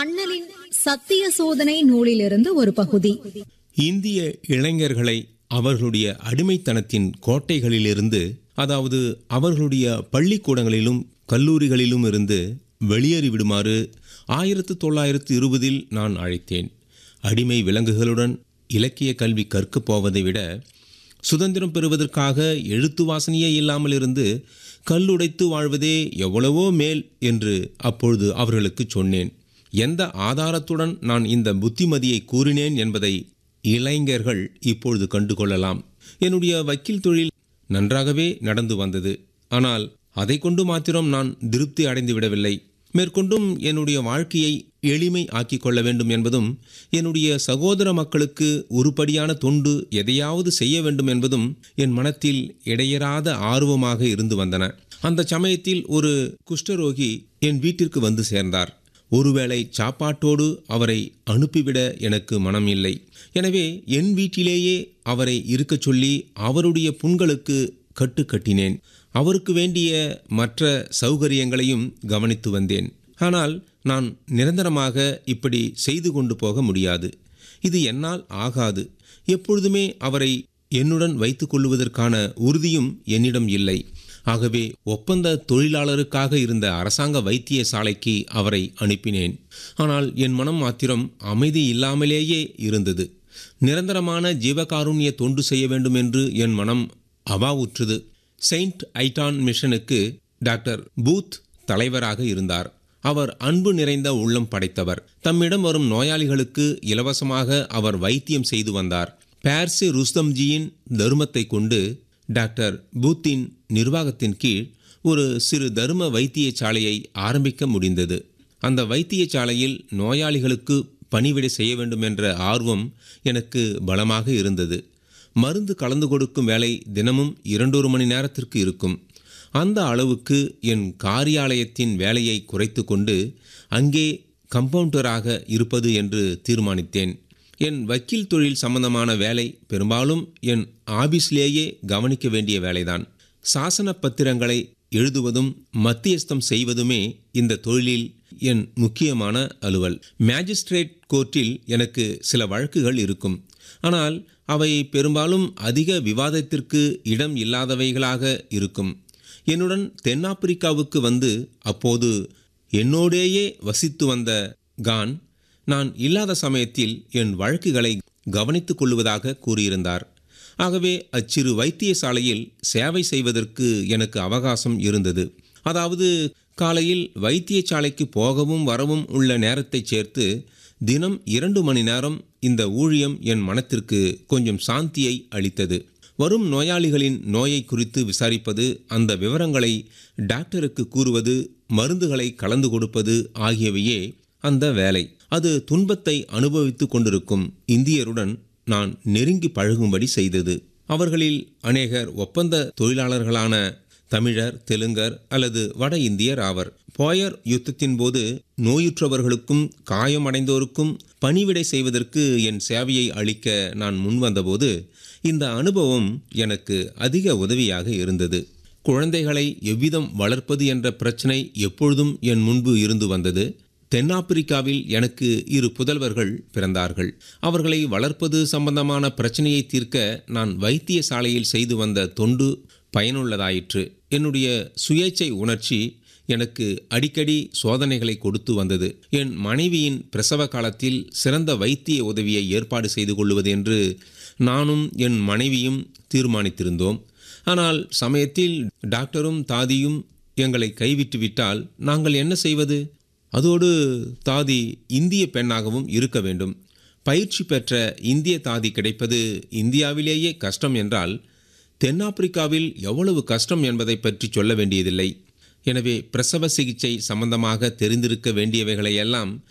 அண்ணலின் சத்திய சோதனை நூலிலிருந்து ஒரு பகுதி இந்திய இளைஞர்களை அவர்களுடைய அடிமைத்தனத்தின் கோட்டைகளிலிருந்து அதாவது அவர்களுடைய பள்ளிக்கூடங்களிலும் கல்லூரிகளிலும் இருந்து வெளியேறிவிடுமாறு ஆயிரத்து தொள்ளாயிரத்து இருபதில் நான் அழைத்தேன் அடிமை விலங்குகளுடன் இலக்கிய கல்வி கற்கப் போவதை விட சுதந்திரம் பெறுவதற்காக எழுத்து வாசனையே இல்லாமல் இருந்து கல்லுடைத்து வாழ்வதே எவ்வளவோ மேல் என்று அப்பொழுது அவர்களுக்கு சொன்னேன் எந்த ஆதாரத்துடன் நான் இந்த புத்திமதியை கூறினேன் என்பதை இளைஞர்கள் இப்பொழுது கண்டு கொள்ளலாம் என்னுடைய வக்கீல் தொழில் நன்றாகவே நடந்து வந்தது ஆனால் அதை கொண்டு மாத்திரம் நான் திருப்தி அடைந்து விடவில்லை மேற்கொண்டும் என்னுடைய வாழ்க்கையை எளிமை ஆக்கிக் கொள்ள வேண்டும் என்பதும் என்னுடைய சகோதர மக்களுக்கு உருப்படியான தொண்டு எதையாவது செய்ய வேண்டும் என்பதும் என் மனத்தில் இடையறாத ஆர்வமாக இருந்து வந்தன அந்த சமயத்தில் ஒரு குஷ்டரோகி என் வீட்டிற்கு வந்து சேர்ந்தார் ஒருவேளை சாப்பாட்டோடு அவரை அனுப்பிவிட எனக்கு மனம் இல்லை எனவே என் வீட்டிலேயே அவரை இருக்கச் சொல்லி அவருடைய புண்களுக்கு கட்டு கட்டினேன் அவருக்கு வேண்டிய மற்ற சௌகரியங்களையும் கவனித்து வந்தேன் ஆனால் நான் நிரந்தரமாக இப்படி செய்து கொண்டு போக முடியாது இது என்னால் ஆகாது எப்பொழுதுமே அவரை என்னுடன் வைத்துக் கொள்வதற்கான உறுதியும் என்னிடம் இல்லை ஆகவே ஒப்பந்த தொழிலாளருக்காக இருந்த அரசாங்க வைத்தியசாலைக்கு அவரை அனுப்பினேன் ஆனால் என் மனம் மாத்திரம் அமைதி இல்லாமலேயே இருந்தது நிரந்தரமான ஜீவகாருண்ய தொண்டு செய்ய வேண்டும் என்று என் மனம் அவாவுற்றது செயின்ட் ஐட்டான் மிஷனுக்கு டாக்டர் பூத் தலைவராக இருந்தார் அவர் அன்பு நிறைந்த உள்ளம் படைத்தவர் தம்மிடம் வரும் நோயாளிகளுக்கு இலவசமாக அவர் வைத்தியம் செய்து வந்தார் பேர்சி ருஸ்தம்ஜியின் தருமத்தை கொண்டு டாக்டர் பூத்தின் நிர்வாகத்தின் கீழ் ஒரு சிறு தரும வைத்தியசாலையை ஆரம்பிக்க முடிந்தது அந்த வைத்தியசாலையில் நோயாளிகளுக்கு பணிவிடை செய்ய வேண்டும் என்ற ஆர்வம் எனக்கு பலமாக இருந்தது மருந்து கலந்து கொடுக்கும் வேலை தினமும் இரண்டொரு மணி நேரத்திற்கு இருக்கும் அந்த அளவுக்கு என் காரியாலயத்தின் வேலையை குறைத்து கொண்டு அங்கே கம்பவுண்டராக இருப்பது என்று தீர்மானித்தேன் என் வக்கீல் தொழில் சம்பந்தமான வேலை பெரும்பாலும் என் ஆபீஸ்லேயே கவனிக்க வேண்டிய வேலைதான் சாசன பத்திரங்களை எழுதுவதும் மத்தியஸ்தம் செய்வதுமே இந்த தொழிலில் என் முக்கியமான அலுவல் மேஜிஸ்ட்ரேட் கோர்ட்டில் எனக்கு சில வழக்குகள் இருக்கும் ஆனால் அவை பெரும்பாலும் அதிக விவாதத்திற்கு இடம் இல்லாதவைகளாக இருக்கும் என்னுடன் தென்னாப்பிரிக்காவுக்கு வந்து அப்போது என்னோடேயே வசித்து வந்த கான் நான் இல்லாத சமயத்தில் என் வழக்குகளை கவனித்துக் கொள்வதாக கூறியிருந்தார் ஆகவே அச்சிறு வைத்தியசாலையில் சேவை செய்வதற்கு எனக்கு அவகாசம் இருந்தது அதாவது காலையில் வைத்தியசாலைக்கு போகவும் வரவும் உள்ள நேரத்தை சேர்த்து தினம் இரண்டு மணி நேரம் இந்த ஊழியம் என் மனத்திற்கு கொஞ்சம் சாந்தியை அளித்தது வரும் நோயாளிகளின் நோயை குறித்து விசாரிப்பது அந்த விவரங்களை டாக்டருக்கு கூறுவது மருந்துகளை கலந்து கொடுப்பது ஆகியவையே அந்த வேலை அது துன்பத்தை அனுபவித்து கொண்டிருக்கும் இந்தியருடன் நான் நெருங்கி பழகும்படி செய்தது அவர்களில் அநேகர் ஒப்பந்த தொழிலாளர்களான தமிழர் தெலுங்கர் அல்லது வட இந்தியர் ஆவர் போயர் யுத்தத்தின் போது நோயுற்றவர்களுக்கும் காயமடைந்தோருக்கும் பணிவிடை செய்வதற்கு என் சேவையை அளிக்க நான் முன்வந்தபோது இந்த அனுபவம் எனக்கு அதிக உதவியாக இருந்தது குழந்தைகளை எவ்விதம் வளர்ப்பது என்ற பிரச்சனை எப்பொழுதும் என் முன்பு இருந்து வந்தது தென்னாப்பிரிக்காவில் எனக்கு இரு புதல்வர்கள் பிறந்தார்கள் அவர்களை வளர்ப்பது சம்பந்தமான பிரச்சனையை தீர்க்க நான் வைத்தியசாலையில் செய்து வந்த தொண்டு பயனுள்ளதாயிற்று என்னுடைய சுயேச்சை உணர்ச்சி எனக்கு அடிக்கடி சோதனைகளை கொடுத்து வந்தது என் மனைவியின் பிரசவ காலத்தில் சிறந்த வைத்திய உதவியை ஏற்பாடு செய்து கொள்வது என்று நானும் என் மனைவியும் தீர்மானித்திருந்தோம் ஆனால் சமயத்தில் டாக்டரும் தாதியும் எங்களை கைவிட்டு விட்டால் நாங்கள் என்ன செய்வது அதோடு தாதி இந்திய பெண்ணாகவும் இருக்க வேண்டும் பயிற்சி பெற்ற இந்திய தாதி கிடைப்பது இந்தியாவிலேயே கஷ்டம் என்றால் தென்னாப்பிரிக்காவில் எவ்வளவு கஷ்டம் என்பதை பற்றி சொல்ல வேண்டியதில்லை எனவே பிரசவ சிகிச்சை சம்பந்தமாக தெரிந்திருக்க வேண்டியவைகளையெல்லாம்